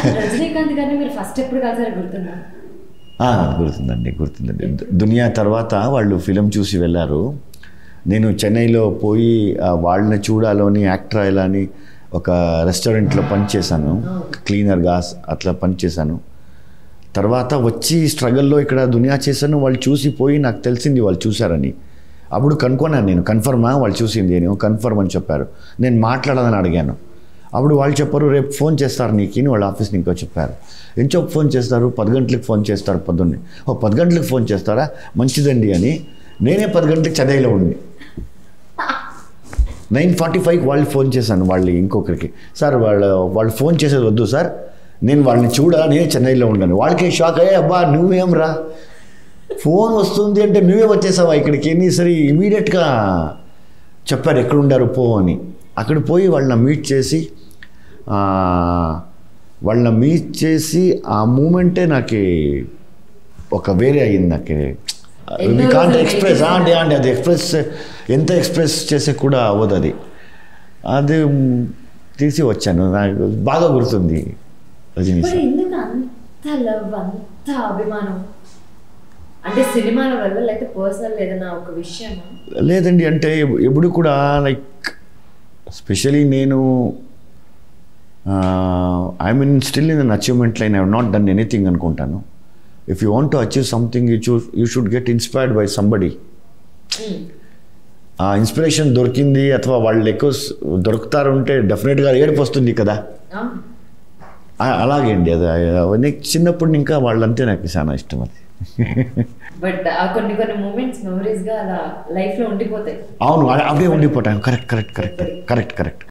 రజనీకాంత్ గారిని మీరు ఫస్ట్ ఎప్పుడు కలిసారు గుర్తుందా ఆ, గుర్తుందండి గుర్తుందండి దు- దునియా తర్వాత వాళ్ళు ఫిలిం చూసి వెళ్ళారు నేను చెన్నైలో పోయి ఆ, వాళ్ళని చూడాలని యాక్టర్ అయ్యాలని ఒక రెస్టారెంట్లో పనిచేశాను క్లీనర్గా అట్లా పనిచేశాను తర్వాత వచ్చి స్ట్రగల్లో ఇక్కడ దునియా చేశాను వాళ్ళు చూసి పోయి నాకు తెలిసింది వాళ్ళు చూశారని అప్పుడు కనుక్కున్నాను నేను కన్ఫర్మా వాళ్ళు చూసింది అని కన్ఫర్మ్ అని చెప్పారు నేను మాట్లాడాలని అడిగాను అప్పుడు వాళ్ళు చెప్పారు రేపు ఫోన్ చేస్తారు నీకు అని వాళ్ళ ఆఫీస్ ఇంకో చెప్పారు ఎంచో ఫోన్ చేస్తారు పది గంటలకు ఫోన్ చేస్తారు పొద్దున్నే ఓ పది గంటలకు ఫోన్ చేస్తారా మంచిదండి అని నేనే పది గంటలకు చెన్నైలో ఉంది నైన్ ఫార్టీ ఫైవ్కి వాళ్ళు ఫోన్ చేశాను వాళ్ళు ఇంకొకరికి సార్ వాళ్ళ వాళ్ళు ఫోన్ చేసేది వద్దు సార్ నేను వాళ్ళని చూడా నేనే చెన్నైలో ఉన్నాను వాళ్ళకి షాక్ అయ్యే అబ్బా నువ్వేం రా ఫోన్ వస్తుంది అంటే నువ్వే వచ్చేసావా ఇక్కడికి ఎన్ని సరే ఇమీడియట్గా చెప్పారు ఎక్కడ ఉండారు పో అని అక్కడ పోయి వాళ్ళని మీట్ చేసి ఆ, వాళ్ళని మీట్ చేసి ఆ మూమెంటే నాకు ఒక వేరే అయ్యింది నాకు ఎన్నో వి కాంట్ రోజులు ఎక్స్ప్రెస్ wait అంటే అంటే అది ఎక్స్ప్రెస్ ఎంత ఎక్స్ప్రెస్ చేసే కూడా అవ్వదు అది అది మ్, తీసి వచ్చాను నాకు బాగా గుర్తుంది రజనీ మరి సార్ ఎందుకు అంత లవ్ అంత అభిమానం అంటే సినిమాల వల్ల లేకపోతే పర్సనల్ ఏదైనా ఒక విషయమా లేదండి అంటే ఎప్పుడు కూడా లైక్ స్పెషలీ నేను I mean still in an achievement line I not done anything అనుకుంటాను if you want to achieve something you చూ you should get inspired by somebody ఆ ఇన్స్పిరేషన్ దొరికింది అథవా వాళ్ళు ఎక్కువ స్- దొరుకుతారు ఉంటే డెఫినెట్గా ఏడుపు వస్తుంది కదా ఆ- అలాగే అండి అది అవన్నీ చిన్నప్పుడు ఇంకా వాళ్ళంతే నాకు చాలా ఇష్టం అది బట్ ఆ కొన్ని కొన్ని మూమెంట్స్ మెమరీస్ గా అలా లైఫ్ లో ఉండిపోతాయి అవును అవే ఉండిపోతాను correct correct correct correct correct